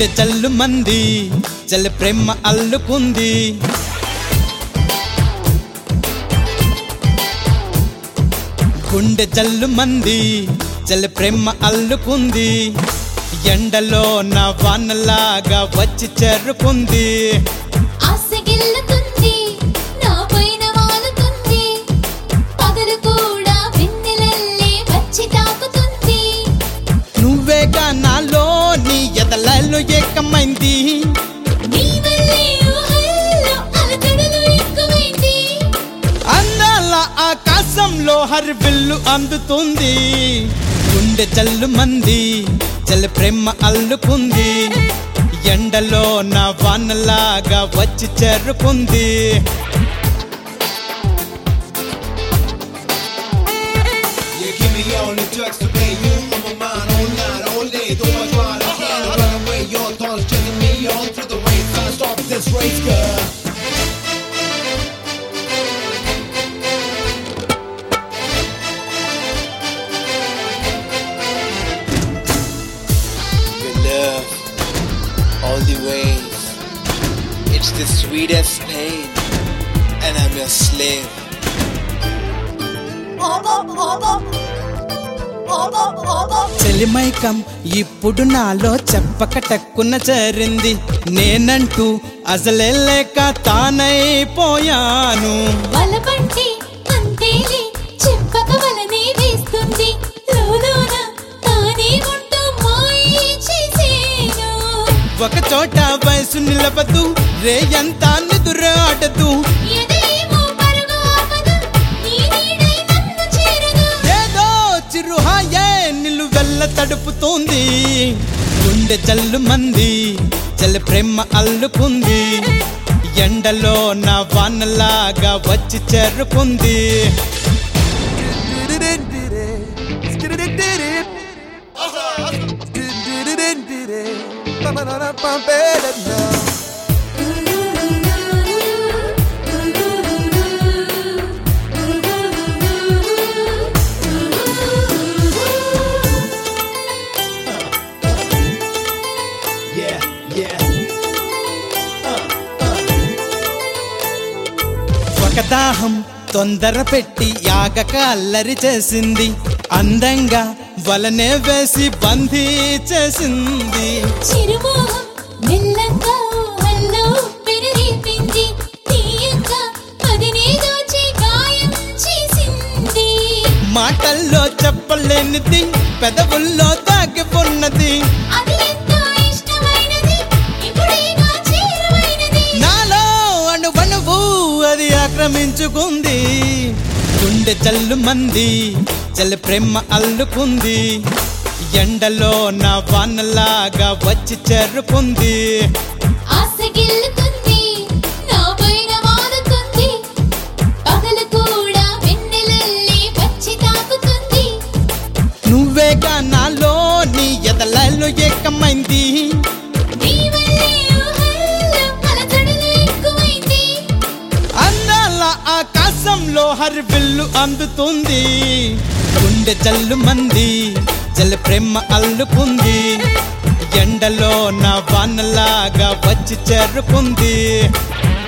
గుండె జల్లు మంది జల్ ప్రేమ అల్లుకుంది గుండె జల్లు మంది జల్ ప్రేమ అల్లుకుంది ఎండలో నా వానలాగా వచ్చి చేరుకుంది ఆశ గెల్లుతుంది నా పైన వాలుతుంది పగలు కూడా వెన్నెలల్లే వచ్చి తాకుతుంది నువ్వేగా నాలో నీ ఎదలలో ఏకమైంది నీ వల్లే ఊహల్లో అలజడులు ఎక్కువైంది అందాల ఆకాశంలో హరివిల్లు అందుతుంది గుండె జల్లు మంది జల్ ప్రేమ అల్లుకుంది ఎండలో నా వానలాగా వచ్చి చేరుకుంది You give me all the drugs to pay you on my mind all night, all day. Though I try to can't run away, your thoughts chasing me all through the race. Can't stop this race, girl. Your love, all the ways. It's the sweetest pain, and I'm your slave. చెలిమైకం ఇప్పుడు నాలో చెప్పక టక్కున చేరింది నేనంటూ అసలే లేక తానైపోయాను వలపంటి అంతేలే చెప్పక వలనే వేస్తుంది లోలోన తానే ఉంటూ మాయ చేసేను ఒక చోట వయసు నిలబదు రే ఎంత నిదురాడదు ఎదేమో పరుగు ఆపదు నీ నీడై నన్ను చేరదు ఏదో చిరుహాయే నిలువెల్ల తడుపుతోంది గుండె జల్లు మంది జల్ ప్రేమ అల్లుకుంది ఎండలో నా వానలాగా వచ్చి చేరుకుంది Yeah, yeah. ఒక దాహం తొందర పెట్టి యాగక అల్లరి చేసింది అందంగా వలనే వేసి బందీ చేసింది చిరుమోహం మెల్లంగా హల్లో పెరిగింది తీయంగా పదినే దోచి గాయం చేసింది మాటల్లో చెప్పలేనిది పెదవుల్లో దాగి ఉన్నది అది ఎంతో ఇష్టమైనది ఇప్పుడేగా చేరువైనది నాలో అణువణువు అది ఆక్రమించుకుంది గుండె జల్లు మంది జల్ ప్రేమ అల్లుకుంది ఎండలో నా వానలాగా వచ్చి చేరుకుంది ఆశ గెల్లుతుంది నా పైన వాలుతుంది పగలు కూడా వెన్నెలల్లే వచ్చి తాకుతుంది నువ్వేగా నాలో నీ ఎదలలో ఏకమైంది నీ వల్లే ఊహల్లో అలజడులు ఎక్కువైంది అందాల ఆకాశంలో హరివిల్లు అందుతుంది గుండె జల్లు మంది జల్ ప్రేమ అల్లుకుంది ఎండలో నా వానలాగా వచ్చి చేరుకుంది